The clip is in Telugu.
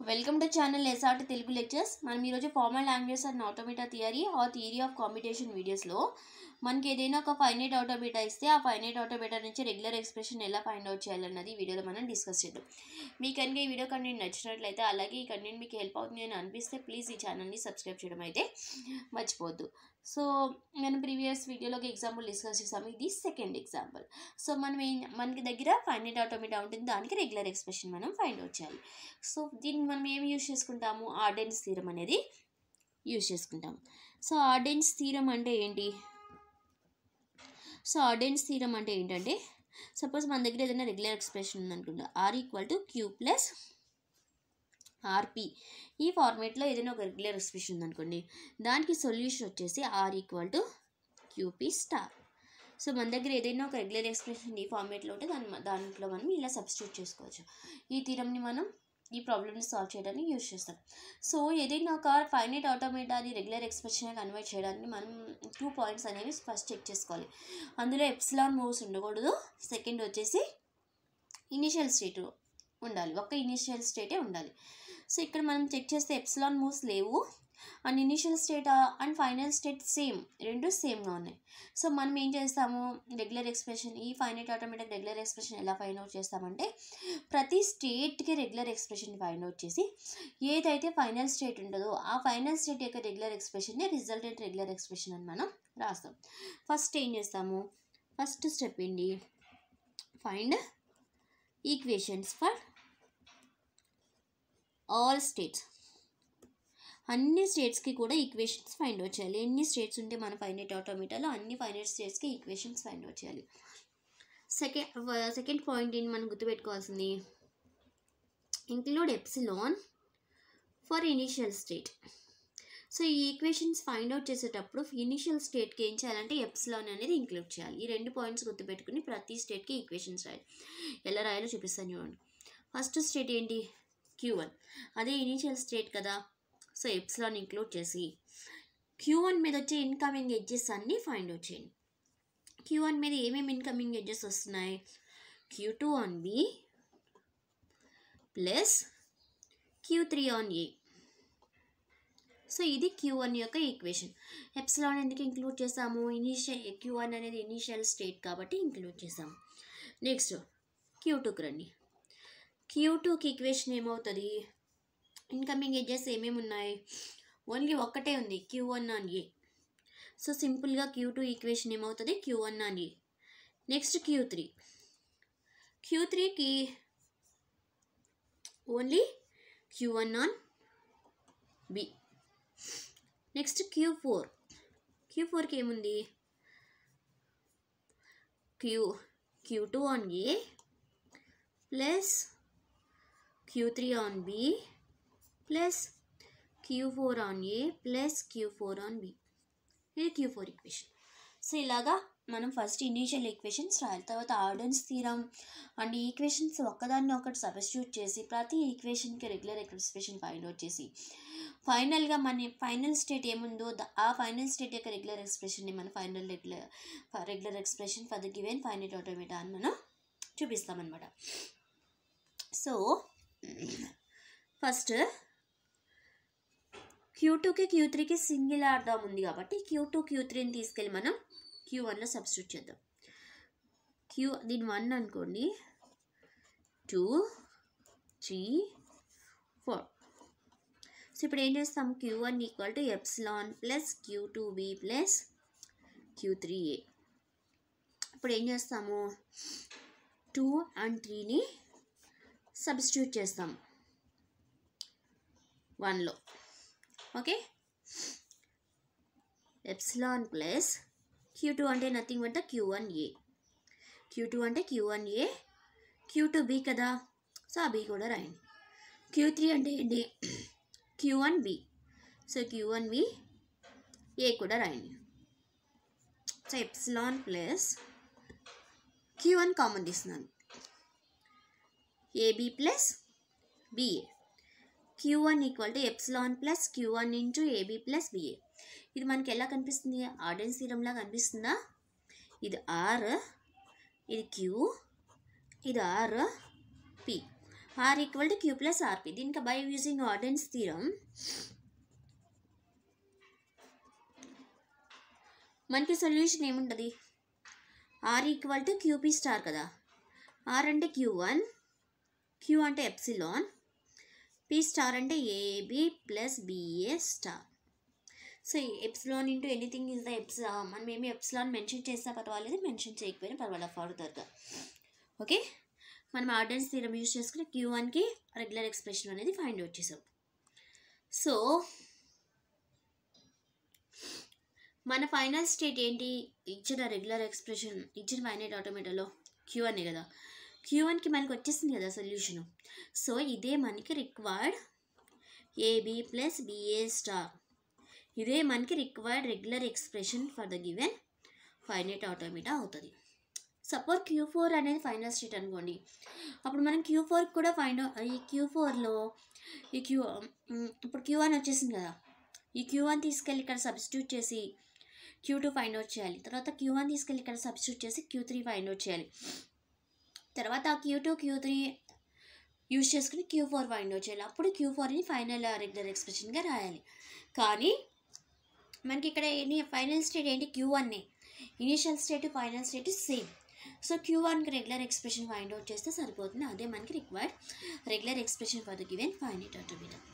welcome to channel SRT Telugu lectures మనం ఈరోజు formal language and automata theory ఆ థియరీ ఆఫ్ కాంపిటీషన్ వీడియోస్లో మనకి ఏదైనా ఒక ఫైనైట్ ఆటోమేటా ఇస్తే ఆ ఫైనైట్ ఆటోమేటా నుంచి రెగ్యులర్ ఎక్స్ప్రెషన్ ఎలా ఫైండ్ అవుట్ చేయాలన్నది ఈ వీడియోలో మనం డిస్కస్ చేద్దాం మీకు కనుక ఈ వీడియో కంటెంట్ నచ్చినట్లయితే అలాగే ఈ కంటెంట్ మీకు హెల్ప్ అవుతుంది అని అనిపిస్తే ప్లీజ్ ఈ ఛానల్ని సబ్స్క్రైబ్ చేయడం అయితే మర్చిపోవద్దు సో నేను ప్రీవియస్ వీడియోలో ఒక ఎగ్జాంపుల్ డిస్కస్ చేసాము ఇది సెకండ్ ఎగ్జాంపుల్ సో మనం ఏం మనకి దగ్గర ఫైనైట్ ఆటోమేటా ఉంటుంది దానికి రెగ్యులర్ ఎక్స్ప్రెషన్ మనం ఫైండ్ అవుట్ చేయాలి సో దీన్ని మనం ఏమి యూజ్ చేసుకుంటాము ఆర్డెన్స్ థీరం అనేది యూజ్ చేసుకుంటాము సో ఆర్డెన్స్ థీరం అంటే ఏంటి సో ఆర్డెన్స్ థీరం అంటే ఏంటంటే సపోజ్ మన దగ్గర ఏదైనా రెగ్యులర్ ఎక్స్ప్రెషన్ ఉందనుకుంటా R equal to Q plus RP ఈ ఫార్మేట్లో ఏదైనా ఒక రెగ్యులర్ ఎక్స్ప్రెషన్ ఉందనుకోండి దానికి సొల్యూషన్ వచ్చేసి R equal to QP star so మన దగ్గర ఏదైనా ఒక రెగ్యులర్ ఎక్స్ప్రెషన్ ఈ ఫార్మేట్లో ఉంటే దాని దాంట్లో మనం ఇలా సబ్స్టిట్యూట్ చేసుకోవచ్చు ఈ థీరంని మనం ఈ ప్రాబ్లమ్ని సాల్వ్ చేయడానికి యూజ్ చేస్తాం సో ఏదైనా ఒక ఫైనైట్ ఆటోమేటాని రెగ్యులర్ ఎక్స్ప్రెషన్ కన్వర్ట్ చేయడానికి మనం టూ పాయింట్స్ అనేవి ఫస్ట్ చెక్ చేసుకోవాలి అందులో ఎప్సిలాన్ మూవ్స్ ఉండకూడదు సెకండ్ వచ్చేసి ఇనిషియల్ స్టేట్ ఉండాలి ఒక్క ఇనిషియల్ స్టేటే ఉండాలి సో ఇక్కడ మనం చెక్ చేస్తే ఎప్సిలాన్ మూవ్స్ లేవు and initial state and final state same రెండు సేమ్గా ఉన్నాయి సో మనం ఏం చేస్తాము రెగ్యులర్ ఎక్స్ప్రెషన్ ఈ ఫైనైట్ ఆటోమేటిక్ రెగ్యులర్ ఎక్స్ప్రెషన్ ఎలా ఫైండ్ అవుట్ చేస్తామంటే ప్రతి స్టేట్కి రెగ్యులర్ ఎక్స్ప్రెషన్ ఫైండ్ అవుట్ చేసి ఏదైతే ఫైనల్ స్టేట్ ఉంటుందో ఆ ఫైనల్ స్టేట్ యొక్క రెగ్యులర్ ఎక్స్ప్రెషన్ని రిజల్టెంట్ రెగ్యులర్ ఎక్స్ప్రెషన్ అని మనం రాస్తాం ఫస్ట్ ఏం చేస్తాము ఫస్ట్ స్టెప్ ఏంటి find equations for all states అన్ని స్టేట్స్కి కూడా ఈక్వేషన్స్ ఫైండ్ అవుట్ చేయాలి ఎన్ని స్టేట్స్ ఉంటే మన ఫైనైట్ ఆటోమేటాలో అన్ని ఫైనైట్ స్టేట్స్కి ఈక్వేషన్స్ ఫైండ్ అవుట్ చేయాలి సెకండ్ సెకండ్ పాయింట్ ఏంటి మనం గుర్తుపెట్టుకోవాల్సింది include epsilon for initial state so ఈ ఈక్వేషన్స్ ఫైండ్ అవుట్ చేసేటప్పుడు ఇనిషియల్ స్టేట్కి ఏం చేయాలంటే ఎప్సిలాన్ అనేది ఇంక్లూడ్ చేయాలి ఈ రెండు పాయింట్స్ గుర్తుపెట్టుకుని ప్రతి స్టేట్కి ఈక్వేషన్స్ రాయాలి ఎలా రాయాలో చూపిస్తాను చూడండి ఫస్ట్ స్టేట్ ఏంటి క్యూ వన్ అదే ఇనిషియల్ స్టేట్ కదా సో ఎప్సిలాన్ ఇంక్లూడ్ చేసి క్యూ వన్ మీద వచ్చే ఇన్కమింగ్ ఎడ్జెస్ అన్నీ ఫైండ్ అవుట్ చేయండి క్యూ వన్ మీద ఏమేమి ఇన్కమింగ్ ఎడ్జెస్ వస్తున్నాయి Q two on B plus Q three on A so ఇది క్యూ వన్ యొక్క ఈక్వేషన్ ఎప్సిలాన్ ఎందుకు ఇంక్లూడ్ చేసాము ఇనిషియల్ క్యూ వన్ అనేది ఇనిషియల్ స్టేట్ కాబట్టి ఇంక్లూడ్ చేసాము నెక్స్ట్ క్యూ టూకి రండి క్యూ టూకి ఈక్వేషన్ ఏమవుతుంది ఇన్కమింగ్ ఎడ్జెస్ ఏమేమి ఉన్నాయి ఓన్లీ ఒక్కటే ఉంది Q one on A so సింపుల్గా క్యూ టూ ఈక్వేషన్ ఏమవుతుంది Q one on A next Q three Q త్రీకి only Q one on B next Q four Q ఫోర్కి ఏముంది Q Q two on A plus Q three on B plus Q four on A plus Q four on B ఇది క్యూ ఫోర్ ఈక్వేషన్ సో ఇలాగా మనం ఫస్ట్ ఇనీషియల్ ఈక్వేషన్స్ రాయాలి తర్వాత ఆర్డెన్స్ తీరం అండ్ ఈక్వేషన్స్ ఒక్కదాన్ని ఒకటి సబ్స్టిట్యూట్ చేసి ప్రతి ఈక్వేషన్కి రెగ్యులర్ ఎక్స్ప్రెషన్ ఫైండ్ అవుట్ చేసి ఫైనల్గా మన ఫైనల్ స్టేట్ ఏముందో ఆ ఫైనల్ స్టేట్ యొక్క రెగ్యులర్ ఎక్స్ప్రెషన్ని మన final regular regular expression for the given final automata అని మనం చూపిస్తామన్నమాట సో ఫస్ట్ క్యూ టూకి క్యూ త్రీకి సింగిల్ అర్థం ఉంది కాబట్టి క్యూ టూ క్యూ త్రీని తీసుకెళ్ళి మనం క్యూ వన్లో సబ్స్టిట్యూట్ చేద్దాం క్యూ దీని వన్ అనుకోండి టూ త్రీ ఫోర్ సో ఇప్పుడు ఏం చేస్తాం Q one equal to epsilon plus Q two B plus Q three A ఇప్పుడు ఏం చేస్తాము టూ అండ్ త్రీని సబ్స్టిట్యూట్ చేస్తాం వన్లో okay epsilon plus Q two అంటే నథింగ్ అంటే Q one A Q two అంటే Q one A Q two B కదా సో ఆ బి కూడా రాయండి క్యూ త్రీ అంటే ఏంటి Q one B so Q one B A కూడా రాయండి so epsilon plus Q one common తీస్తున్నాను A B plus B A Q one equal to epsilon plus Q one into A B plus B A ఇది మనకి ఎలా కనిపిస్తుంది ఆర్డెన్స్ థీరంలా కనిపిస్తుందా ఇది ఆర్ ఇది క్యూ ఇది R P R equal to Q plus R P దీనికి బై యూజింగ్ ఆర్డెన్స్ థీరం మనకి సొల్యూషన్ ఏముంటుంది R equal to QP star కదా ఆర్ అంటే క్యూ వన్ క్యూ అంటే ఎప్సిలాన్ పీ స్టార్ అంటే A B plus B A star so epsilon into anything is the eps మనం ఏమి ఎప్సిలాన్ మెన్షన్ చేసినా పర్వాలేదు మెన్షన్ చేయకపోయినా పర్వాలేదు ఫర్దర్గా ఓకే మనం ఆర్డెన్స్ థీరం యూజ్ చేసుకుని క్యూ వన్కి రెగ్యులర్ ఎక్స్ప్రెషన్ అనేది ఫైండ్ అవుట్ చేసాం సో మన ఫైనల్ స్టేట్ ఏంటి ఇచ్చిన రెగ్యులర్ ఎక్స్ప్రెషన్ ఇచ్చిన ఫైనైట్ ఆటోమేటాలో క్యూ అనే కదా క్యూ వన్కి మనకి వచ్చేసింది కదా సొల్యూషన్ సో ఇదే మనకి required A B plus B A star ఇదే మనకి required regular expression for the given finite automata అవుతుంది సపోజ్ క్యూ ఫోర్ అనేది ఫైనల్ స్టేట్ అనుకోండి అప్పుడు మనం క్యూ ఫోర్ కూడా ఫైండ్ ఈ క్యూ ఫోర్లో ఈ క్యూ ఇప్పుడు క్యూ వన్ వచ్చేసింది కదా ఈ క్యూ వన్ తీసుకెళ్ళి ఇక్కడ సబ్స్టిట్యూట్ చేసి క్యూ టూ ఫైండ్ అవుట్ చేయాలి తర్వాత క్యూ వన్ తీసుకెళ్ళి ఇక్కడ సబ్స్టిట్యూట్ చేసి క్యూ త్రీ ఫైండ్ అవుట్ చేయాలి తర్వాత ఆ Q two Q three use చేసుకుని క్యూ ఫోర్ ఫైండ్ అవుట్ చేయాలి అప్పుడు క్యూ ఫోర్ని ఫైనల్ రెగ్యులర్ ఎక్స్ప్రెషన్గా రాయాలి కానీ మనకి ఇక్కడ ఎనీ ఫైనల్ స్టేట్ ఏంటి క్యూ వన్నే initial state final state same so Q వన్కి రెగ్యులర్ ఎక్స్ప్రెషన్ ఫైండ్ అవుట్ చేస్తే సరిపోతుంది అదే మనకి required regular expression for the given finite automata